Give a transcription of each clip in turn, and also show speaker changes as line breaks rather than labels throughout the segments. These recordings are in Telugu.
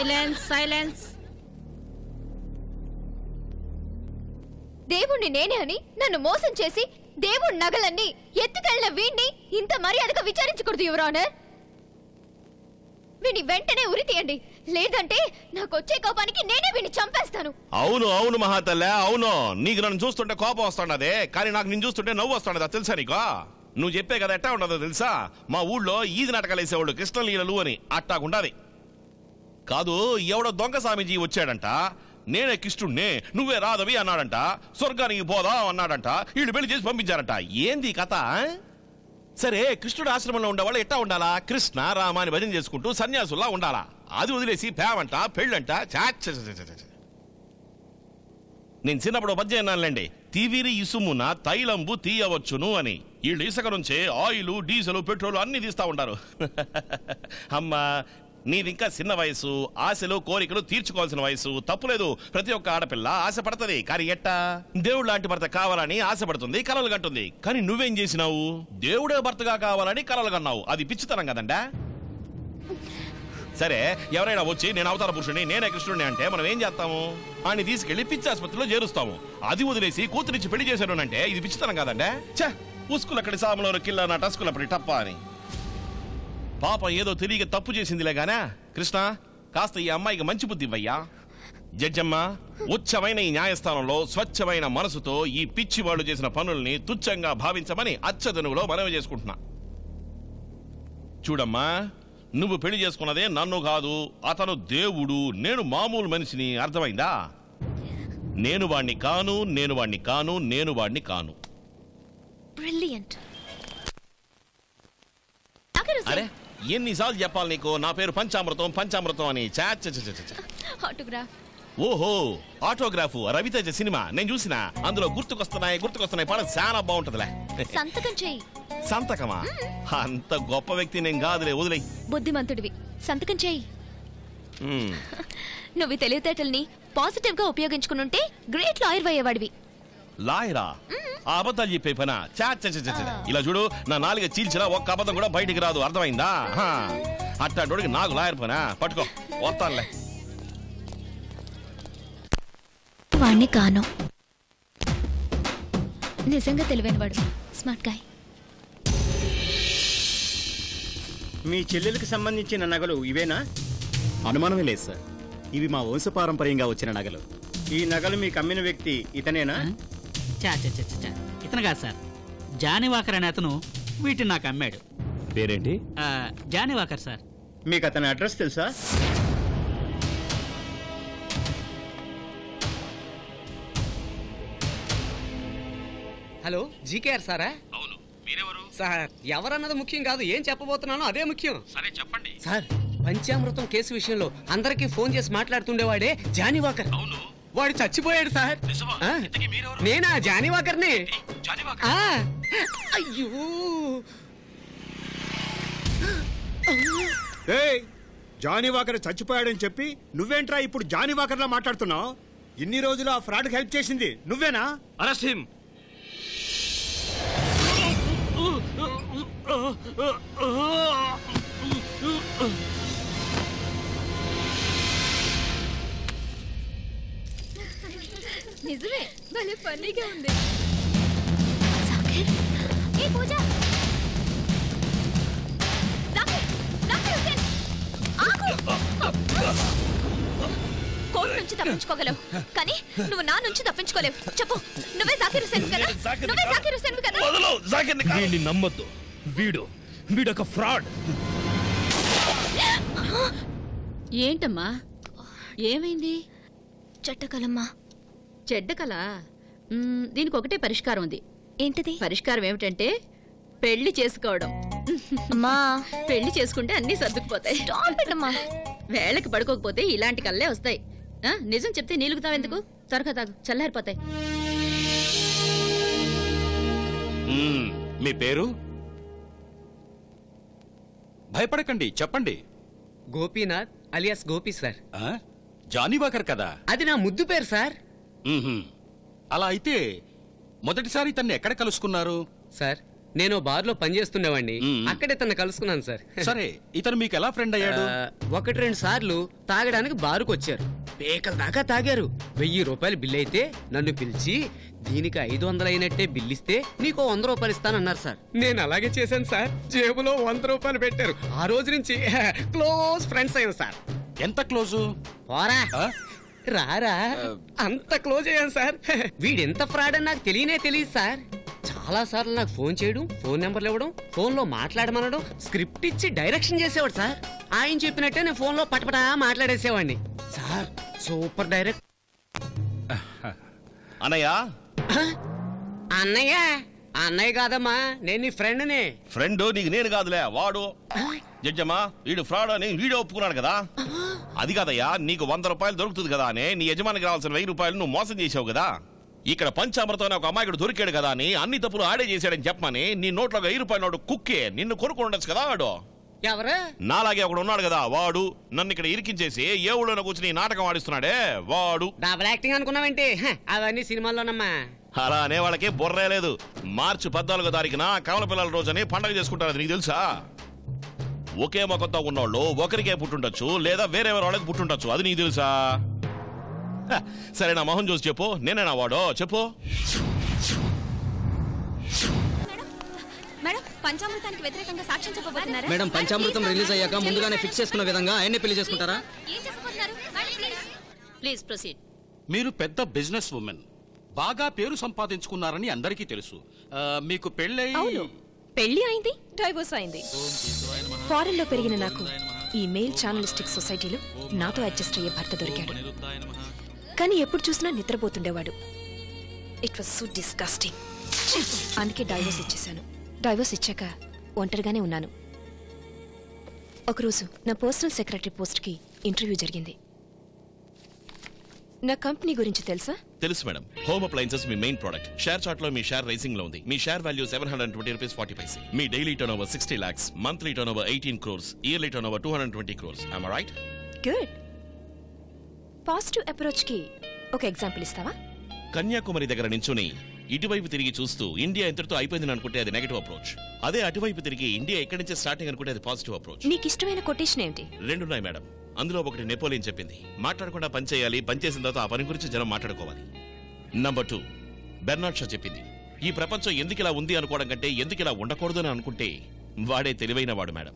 సైలెన్స్ సైలెన్స్
దేవుణ్ణి నేనే అని నన్ను మోసం చేసి దేవుడి నగలన్నీ ఎత్తుకెళ్లిన వీణ్ణి ఇంత మర్యాదగా విచారించకూడదు యువరానర్ వీని వెంటనే ఉరి తీయండి లేదంటే నాకు వచ్చే కోపానికి నేనే వీణ్ణి చంపేస్తాను
అవును అవును మహాతల్లే అవును నీకు నన్ను చూస్తుంటే కోపం వస్తుండదే కానీ నాకు నిన్ను చూస్తుంటే నవ్వు వస్తుండదా తెలుసా నీకు నువ్వు చెప్పే కదా ఎట్టా ఉండదో తెలుసా మా ఊళ్ళో ఈది నాటకాలు వేసేవాళ్ళు కృష్ణలీలలు అని అట్టాగుండాది కాదు ఎవడో దొంగ స్వామీజీ వచ్చాడంట నేనే కిష్టుణ్ణి నువ్వే రాదవి అన్నాడంట స్వర్గానికి పోదా అన్నాడంట వీళ్ళు పెళ్లి చేసి పంపించారంట ఏంది ఈ కథ ఆ? సరే కృష్ణుడు ఆశ్రమంలో ఉండేవాళ్ళు ఎట్టా ఉండాలా కృష్ణ రామ అని భజన చేసుకుంటూ సన్యాసుల్లా ఉండాలా అది వదిలేసి పేవంట పెళ్ళంట చా చ చ చ చ చ. నేను చిన్నప్పుడు ఓ పద్యం విన్నానులేండి తీవిరి ఇసుమున తైలంబు తీయవచ్చును అని వీళ్ళు ఇసుక నుంచే ఆయిల్ డీజిల్ పెట్రోల్ అన్ని తీస్తా ఉంటారు అమ్మా నీది ఇంకా చిన్న వయసు ఆశలు కోరికలు తీర్చుకోవాల్సిన వయసు తప్పులేదు ప్రతి ఒక్క ఆడపిల్ల ఆశపడుతుంది కానీ ఎట్టా దేవుడు లాంటి భర్త కావాలని ఆశపడుతుంది కలలు కంటుంది కానీ నువ్వేం చేసినావు దేవుడే భర్తగా కావాలని కలలు కన్నావు అది పిచ్చితనం కదండా సరే ఎవరైనా వచ్చి నేను అవతార పురుషుని నేనే కృష్ణుడిని అంటే మనం ఏం చేస్తాము ఆయన తీసుకెళ్లి పిచ్చి ఆసుపత్రిలో చేరుస్తాము అది వదిలేసి కూతురిచ్చి పెళ్లి చేశాడు అంటే ఇది పిచ్చితనం కాదండే ఛ ఉస్కులక్కడి సాములో కిల్ల నా టస్కులప్పటి టప్ప అని పాప ఏదో తెలియక తప్పు చేసిందిలే గానా కృష్ణ కాస్త ఈ అమ్మాయికి మంచి బుద్ధి ఇవ్వయ్యా జడ్జమ్మ ఉచ్చమైన ఈ న్యాయస్థానంలో స్వచ్ఛమైన మనసుతో ఈ పిచ్చి వాళ్ళు చేసిన పనుల్ని తుచ్చంగా భావించమని అచ్చదనువులో మనవి చేసుకుంటున్నా చూడమ్మా నువ్వు పెళ్లి చేసుకున్నదే నన్ను కాదు అతను దేవుడు నేను మామూలు మనిషిని అర్థమైందా నేను వాణ్ణి కాను నేను వాణ్ణి కాను నేను వాణ్ణి కాను
బ్రిలియంట్
అరే ఎన్నిసార్లు చెప్పాలి నీకు నా పేరు పంచామృతం పంచామృతం అని చా చ చ చ చ చ.
ఆటోగ్రాఫ్
ఓహో ఆటోగ్రాఫ్ రవితేజ సినిమా నేను చూసిన అందులో గుర్తుకొస్తున్నాయి గుర్తుకొస్తున్నాయి పాట చాలా బాగుంటదిలే
సంతకం చెయ్యి
సంతకమా అంత గొప్ప వ్యక్తి నేను కాదులే వదిలే
బుద్ధిమంతుడివి సంతకం చెయ్యి నువ్వు ఈ తెలివితేటల్ని పాజిటివ్ గా ఉపయోగించుకునుంటే గ్రేట్ లాయర్ అయ్యేవాడివి
లాయరా ఆ అబద్ధాలు చెప్పే పనా చా చ చ చ చ. ఇలా చూడు నా నాలుగ చీల్చినా ఒక్క అబద్ధం కూడా బయటికి రాదు అర్థమైందా హా. అట్టాడోడికి నాకు లాయర్ పనా పట్టుకో వస్తానులే
వాణ్ణి కాను నిజంగా తెలివైనవాడు స్మార్ట్ గాయ్
మీ చెల్లెలకు సంబంధించిన నగలు ఇవేనా
అనుమానమే లేదు సార్ ఇవి మా వంశపారంపర్యంగా వచ్చిన నగలు
ఈ నగలు మీకు అమ్మిన వ్యక్తి ఇతనేనా
చా చా చా చా, చా ఇతను కాదు సార్ జానీవాకర్ అనే అతను వీటిని నాకు అమ్మాడు
పేరేంటి
ఆ, జానీవాకర్ సార్
మీకు అతని అడ్రస్ తెలుసా
హలో జీకేఆర్ సారా
అవును మీరెవరు
సార్ ఎవరన్నది ముఖ్యం కాదు ఏం చెప్పబోతున్నానో అదే ముఖ్యం
సరే చెప్పండి
సార్ పంచామృతం కేసు విషయంలో అందరికీ ఫోన్ చేసి మాట్లాడుతుండేవాడే జానీ వాకర్
అవును
వాడు చచ్చిపోయాడు సార్
నిజమా?
ఆ,
ఇంతకీ మీరెవరు?
నేనా జానీ వాకర్ని
జానీవాకర్.
ఆ, అయ్యో
ఏయ్ జానీ వాకర్ చచ్చిపోయాడని చెప్పి నువ్వేంట్రా ఇప్పుడు జానీ వాకర్లా మాట్లాడుతున్నావు ఇన్ని రోజులు ఆ ఫ్రాడ్ హెల్ప్ చేసింది నువ్వేనా
అరెస్ట్ హిమ్
నిజమే భలే ఫన్నీగా ఉంది సాకిర్ ఏ పూజ సాకిర్ సాకిర్ హుసేన్ ఆగు కోర్టు నుంచి తప్పించుకోగలవు కానీ నువ్వు నా నుంచి తప్పించుకోలేవు చెప్పు నువ్వే జాకిర్ హుసేన్ కదా
నేను జాకిర్ని
నువ్వే
కాదు.
జాకిర్ హుసేన్ కదా
వదలు జాకిర్ని కాదు.
వీడిని నమ్మొద్దు వీడు వీడొక ఫ్రాడ్
ఏంటమ్మా ఏమైంది
చెట్టకలమ్మా
చెడ్డ కళ మ్మ్, దీనికి ఒకటే పరిష్కారం ఉంది
ఏంటిది
పరిష్కారం ఏమిటంటే పెళ్లి చేసుకోవడం
అమ్మా
పెళ్లి చేసుకుంటే అన్ని సర్దుకుపోతాయి
స్టాప్ ఇట్ అమ్మా
వేళకి పడుకోకపోతే ఇలాంటి కళ్ళే వస్తాయి ఆ, నిజం చెప్తే నీలుగుతావు ఎందుకు త్వరగా తాగు చల్లారిపోతాయి
మ్మ్. మీ పేరు
భయపడకండి చెప్పండి
గోపీనాథ్ అలియాస్ గోపి సార్
ఆ? జానీవాకర్ కదా
అది నా ముద్దు పేరు సార్
మ్మ్హ్మ్. అలా అయితే మొదటిసారి తన్ని ఎక్కడ కలుసుకున్నారు
సార్ నేను బార్లో పనిచేస్తుండేవాడిని
మ్మ్.
అక్కడే తన కలుసుకున్నాను సార్
సరే ఇతను మీకు ఎలా ఫ్రెండ్ అయ్యాడు
ఆ, ఒకటి రెండు సార్లు తాగడానికి బారుకు వచ్చారు పేకల దాకా తాగారు వెయ్యి రూపాయలు బిల్ అయితే నన్ను పిలిచి దీనికి ఐదు వందలు అయినట్టే బిల్ ఇస్తే నీకు వంద రూపాయలు ఇస్తానన్నారు సార్ నేను అలాగే చేశాను సార్ జేబులో వంద రూపాయలు పెట్టారు ఆ రోజు నుంచి క్లోజ్ ఫ్రెండ్స్ అయ్యాం సార్
ఎంత క్లోజు
పోరా
ఆ?
రారా అంత క్లోజ్ అయ్యాను సార్ వీడెంత ఫ్రాడ్ అని నాకు తెలియనే తెలియదు సార్ చాలా సార్లు నాకు ఫోన్ చేయడం ఫోన్ నెంబర్లు ఇవ్వడం ఫోన్ లో మాట్లాడమనడం స్క్రిప్ట్ ఇచ్చి డైరెక్షన్ చేసేవాడు సార్ ఆయన చెప్పినట్టే నేను ఫోన్ లో పటపటా మాట్లాడేసేవాడిని సార్ సూపర్ డైరెక్ట్
అనయ్య
హ? అన్నయ్య అన్నయ్య కాదమ్మా నేను నీ ఫ్రెండ్ని
ఫ్రెండ్ నీకు నేను కాదులే వాడు జడ్జమ్మా వీడు ఫ్రాడ్ అని వీడే ఒప్పుకున్నాడు కదా అది కాదయ్యా నీకు వంద రూపాయలు దొరుకుతుంది కదా అని నీ యజమానికి రావాల్సిన వెయ్యి రూపాయలు నువ్వు మోసం చేసావు కదా ఇక్కడ పంచామృతం అనే ఒక అమాయకుడు దొరికాడు కదా అని అన్ని తప్పులు ఆడే చేశాడని చెప్పమని నీ నోట్లో వెయ్యి రూపాయలు నోడు కుక్కే నిన్ను కొనుక్కొని ఉండొచ్చు కదా వాడు
ఎవరు
నాలాగే ఒకడు ఉన్నాడు కదా వాడు నన్ను ఇక్కడ ఇరికించేసి ఏ ఊళ్ళో కూర్చుని ఈ నాటకం ఆడిస్తున్నాడే వాడు
డబుల్ యాక్టింగ్ అనుకున్నావేంటి హ, అవన్నీ సినిమాల్లోనమ్మా
అలా అనే వాళ్ళకి బుర్రే లేదు మార్చి పద్నాలుగో తారీఖున కమల పిల్లల రోజని పండగ చేసుకుంటారు అది నీకు తెలుసా ఒకే ముఖంతో ఉన్నోళ్ళు ఒకరికే పుట్టుండొచ్చు లేదా వేరే వేరే వాళ్ళకి పుట్టుండొచ్చు అది నీకు తెలుసా హ, సరే నా మొహం చూసి చెప్పు నేనేనా వాడో చెప్పు
మేడం పంచామృతానికి వ్యతిరేకంగా సాక్ష్యం చెప్పబోతున్నారా
మేడం పంచామృతం రిలీజ్ అయ్యాక ముందుగానే ఫిక్స్ చేసుకున్న విధంగా ఆయన్ని పెళ్లి చేసుకుంటారా
ఏం చెప్పబోతున్నారు మేడం, ప్లీజ్.
ప్లీజ్ ప్రొసీడ్
మీరు పెద్ద బిజినెస్ ఉమెన్ బాగా పేరు సంపాదించుకున్నారని అందరికీ తెలుసు ఆ, మీకు పెళ్ళై
అవును పెళ్లి అయింది డైవోర్స్ అయింది ఫారెన్ లో పెరిగిన నాకు ఈ మెయిల్ ఛానలిస్టిక్ సొసైటీలో నాతో అడ్జస్ట్ అయ్యే భర్త దొరికాడు కానీ ఎప్పుడు చూసినా నిద్రపోతుండేవాడు ఇట్ వాస్ సో డిస్గస్టింగ్ అందుకే డైవోర్స్ ఇచ్చేశాను డైవోర్స్ ఇచ్చాక ఒంటరిగానే ఉన్నాను ఒకరోజు నా పర్సనల్ సెక్రటరీ పోస్ట్కి ఇంటర్వ్యూ జరిగింది నా కంపెనీ గురించి తెలుసా
తెలుసు మేడం హోమ్ అప్లయన్సెస్ మీ మెయిన్ ప్రొడక్ట్ షేర్ చార్ట్ లో మీ షేర్ రైసింగ్ లో ఉంది మీ share value seven hundred twenty rupees forty paise మీ daily turn over sixty lakhs monthly turn over eighteen crores yearly turn over two hundred twenty crores right
good positive అప్రోచ్కి ఒక ఎగ్జాంపుల్ ఇస్తావా
కన్యాకుమారి దగ్గర నించుని ఇటువైపు తిరిగి చూస్తూ ఇండియా ఎంతటితో అయిపోయిందని అనుకుంటే అది నెగటివ్ అప్రోచ్ అదే అటువైపు తిరిగి ఇండియా ఎక్కడి నుంచి స్టార్టింగ్ అనుకుంటే అది పాజిటివ్ అప్రోచ్
నీకు ఇష్టమైన కొటేషన్ ఏంటి
రెండున్నాయి మేడం అందులో ఒకటి నెపోలియన్ చెప్పింది మాట్లాడకుండా పని చేయాలి పని చేసిన తర్వాత ఆ పని గురించి జనం మాట్లాడుకోవాలి నంబర్ టూ బెర్నాడ్ షా చెప్పింది ఈ ప్రపంచం ఎందుకు ఇలా ఉంది అనుకోవడం కంటే ఎందుకు ఇలా ఉండకూడదు అని అనుకుంటే వాడే తెలివైన వాడు madam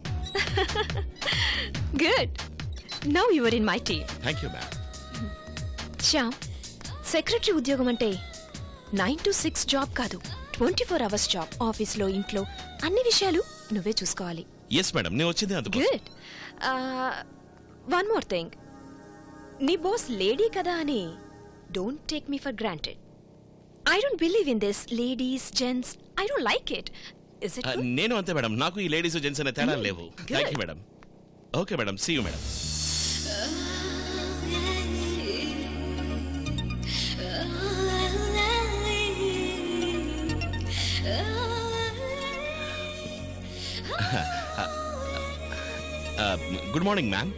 good now your in my team
thank you ma'am
Shyam secretary ఉద్యోగం అంటే నైన్ టు సిక్స్ జాబ్ కాదు ట్వంటీ ఫోర్ అవర్స్ జాబ్ ఆఫీస్లో ఇంట్లో అన్ని విషయాలు నువ్వే చూసుకోవాలి
ఎస్ మేడం నేను వచ్చింది అందుకు
గుడ్ వన్ మోర్ థింగ్ నీ బాస్ లేడీ కదా అని don't take me for granted I don't believe in this ladies gents I don't like it is it
నేను అంతే మేడం నాకు ఈ లేడీస్ జెంట్స్ అనే తేడా
Mm,
లేవు
good.
Thank you madam okay madam see you madam good morning ma'am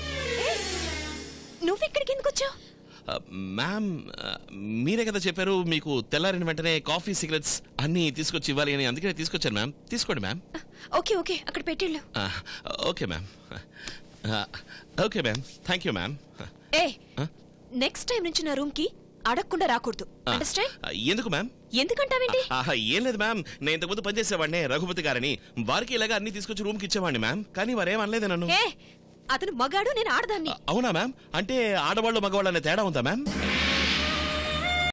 నువ్వు ఇక్కడికి ఎందుకు వచ్చావు
మ్యామ్ మీరే కదా చెప్పారు మీకు తెల్లారిన వెంటనే కాఫీ సిగరెట్స్ అన్ని తీసుకొచ్చి ఇవ్వాలి అని అందుకనే తీసుకొచ్చాను మ్యామ్ తీసుకోండి మ్యామ్
ఓకే ఓకే అక్కడ పెట్టిళ్ళు
okay ma'am okay ma'am thank you ma'am
ఏ నెక్స్ట్ టైం నుంచి నా రూమ్ కి అడగకుండా రాకూడదు అండర్స్టాండ్
ఎందుకు మ్యామ్
ఎందుకంటావేంటి
ఆహా, ఏం లేదు మ్యామ్ నేను ఇంతకుముందు పనిచేసేవాడిని రఘుపతి గారని వారికి ఇలాగ అన్ని తీసుకొచ్చి రూమ్కి ఇచ్చేవాడిని మ్యామ్ కానీ వారేం అనలేదు నన్ను
ఏ అతను మగాడు నేను ఆడదాన్ని
అవునా మ్యామ్ అంటే ఆడవాళ్ళు మగవాళ్ళు అనే తేడా ఉందా మ్యామ్